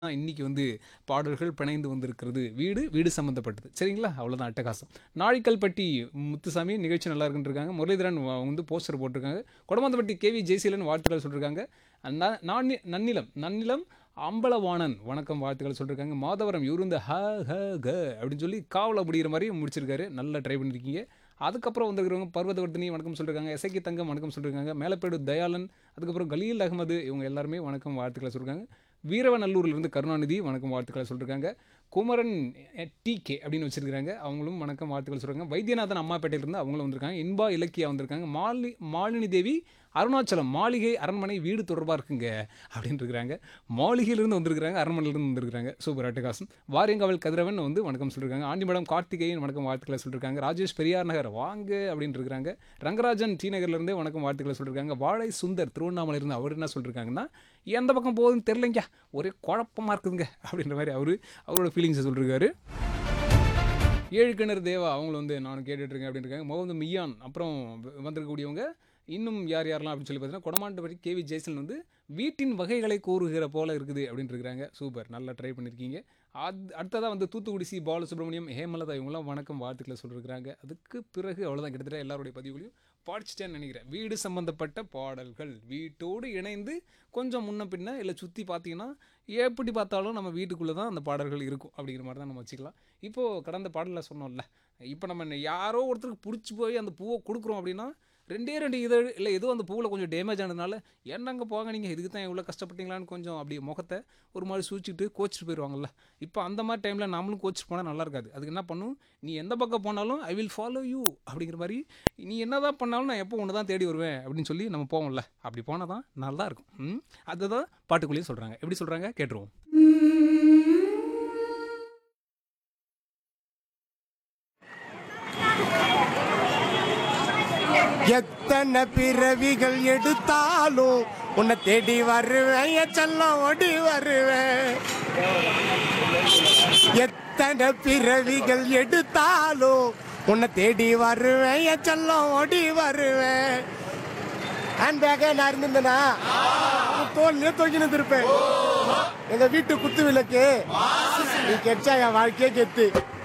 தான் இன்னைக்கு வந்து பாடல்கள் பிணைந்து வந்திருக்கிறது வீடு வீடு சம்மந்தப்பட்டது சரிங்களா அவ்வளோதான் அட்டகாசம் நாழிக்கல்பட்டி முத்துசாமி நிகழ்ச்சி நல்லா இருக்குன்னு இருக்காங்க முரளிதரன் வ- வந்து போஸ்டர் போட்டிருக்காங்க கொடமாந்தப்பட்டி கேவி ஜெயசீலன் வாழ்த்துக்கள் சொல்லியிருக்காங்க ந- நானி நன்னிலம் நன்னிலம் அம்பலவாணன் வணக்கம் வாழ்த்துக்கள் சொல்லியிருக்காங்க மாதவரம் இவரு இந்த ஹ ஹ க அப்படின்னு சொல்லி காவலை முடிகிற மாதிரி முடிச்சிருக்காரு நல்லா ட்ரை பண்ணியிருக்கீங்க அதுக்கப்புறம் வந்திருக்கிறவங்க பர்வதவர்த்தினி வணக்கம் சொல்லியிருக்காங்க எசக்கி தங்கம் வணக்கம் சொல்லியிருக்காங்க மேலப்பேடு தயாளன் அதுக்கப்புறம் கலீல் அகமது இவங்க எல்லாருமே வணக்கம் வாழ்த்துக்களை சொல்லியிருக்காங்க வீரவநல்லூர்லேருந்து கருணாநிதி வணக்கம் வாழ்த்துக்களை சொல்லியிருக்காங்க குமரன் டிகே அப்படின்னு வச்சிருக்காங்க அவங்களும் வணக்கம் வாழ்த்துக்கள் சொல்கிறாங்க வைத்தியநாதன் அம்மாப்பேட்டையிலேருந்து அவங்களும் வந்திருக்காங்க இன்பா இலக்கியா வந்திருக்காங்க மாலி மாலினி தேவி அருணாச்சலம் மாளிகை அரண்மனை வீடு தொடர்பாக இருக்குங்க அப்படின்னு இருக்கிறாங்க மாளிகையிலிருந்து வந்திருக்கிறாங்க அரண்மனையிலிருந்து வந்திருக்கிறாங்க சூப்பர் அட்டகாசம் வாரியங்காவல் கதிரவன் வந்து வணக்கம் சொல்லியிருக்காங்க ஆண்டிமடம் கார்த்திகேயன் வணக்கம் வாழ்த்துக்களை சொல்லியிருக்காங்க ராஜேஷ் பெரியார் நகர் வாங்க அப்படின்னு இருக்கிறாங்க ரங்கராஜன் டி நகர்லேருந்தே வணக்கம் வாழ்த்துக்களை சொல்லியிருக்காங்க வாழை சுந்தர் திருவண்ணாமலையிலிருந்து அவர் என்ன சொல்லியிருக்காங்கன்னா எந்த பக்கம் போகுதுன்னு தெரிலங்க ஒரே குழப்பமாக இருக்குதுங்க அப்படின்ற மாதிரி அவர் அவரோட ஃபீலிங்ஸை சொல்லியிருக்காரு ஏழு கிணறு தேவா அவங்கள வந்து நான் கேட்டுட்ருக்கேன் அப்படின்னு இருக்காங்க முகமது மியான் அப்புறம் வ- வந்திருக்கக்கூடியவங்க இன்னும் யார் யாரெல்லாம் அப்படின்னு சொல்லி பார்த்தீங்கன்னா கொடமாண்டபடி கேவி ஜெய்சன் வந்து வீட்டின் வகைகளை கூறுகிற போல இருக்குது அப்படின்னு இருக்கிறாங்க சூப்பர் நல்லா ட்ரை பண்ணியிருக்கீங்க அது அடுத்ததாக வந்து தூத்துக்குடி சி பாலசுப்ரமணியம் ஹேமலதா இவங்களாம் வணக்கம் வாழ்த்துக்களை சொல்லியிருக்கிறாங்க அதுக்கு பிறகு அவ்வளோதான் கிட்டத்தட்ட எல்லாருடைய பதிவுகளையும் படிச்சிட்டேன்னு நினைக்கிறேன் வீடு சம்பந்தப்பட்ட பாடல்கள் வீட்டோடு இணைந்து கொஞ்சம் முன்ன பின்ன இல்லை சுற்றி பார்த்தீங்கன்னா எப்படி பார்த்தாலும் நம்ம வீட்டுக்குள்ளே தான் அந்த பாடல்கள் இருக்கும் அப்படிங்கிற மாதிரி தான் நம்ம வச்சுக்கலாம் இப்போது கடந்த பாடலில் சொன்னோம்ல இப்போ நம்ம யாரோ ஒருத்தருக்கு பிடிச்சி போய் அந்த பூவை கொடுக்குறோம் அப்படின்னா ரெண்டே ரெண்டு இதழ் இல்லை ஏதோ அந்த பூவில் கொஞ்சம் டேமேஜ் ஆனதுனால என்னங்க போங்க நீங்கள் இதுக்கு தான் இவ்வளோ கஷ்டப்பட்டீங்களான்னு கொஞ்சம் அப்படியே முகத்தை ஒரு மாதிரி சூச்சிட்டு கோச்சிட்டு போயிடுவாங்கல்ல இப்போ அந்த மாதிரி டைமில் நாமளும் கோச்சிட்டு போனால் நல்லா இருக்காது அதுக்கு என்ன பண்ணும் நீ எந்த பக்கம் போனாலும் ஐ வில் ஃபாலோ யூ அப்படிங்கிற மாதிரி நீ என்ன தான் பண்ணாலும் நான் எப்போ ஒன்று தான் தேடி வருவேன் அப்படின்னு சொல்லி நம்ம போவோம்ல அப்படி போனால் தான் நல்லா இருக்கும் ம் அதுதான் பாட்டுக்குள்ளேயே சொல்கிறாங்க எப்படி சொல்கிறாங்க கேட்டுருவோம் எத்தனை பிறவிகள் எடுத்தாலும் உன்னை தேடி வருவேன் என் செல்லம் ஓடி வருவேன் எத்தனை பிறவிகள் எடுத்தாலும் உன்னை தேடி வருவேன் என் செல்லம் ஓடி வருவேன் ஹேண்ட் பேக்கே நான் இருந்திருந்தேனா தோல்லையே தொங்கி நின்றுருப்பேன் எங்க வீட்டு குத்து விளக்கு நீ கெச்சா என் வாழ்க்கையே கெத்து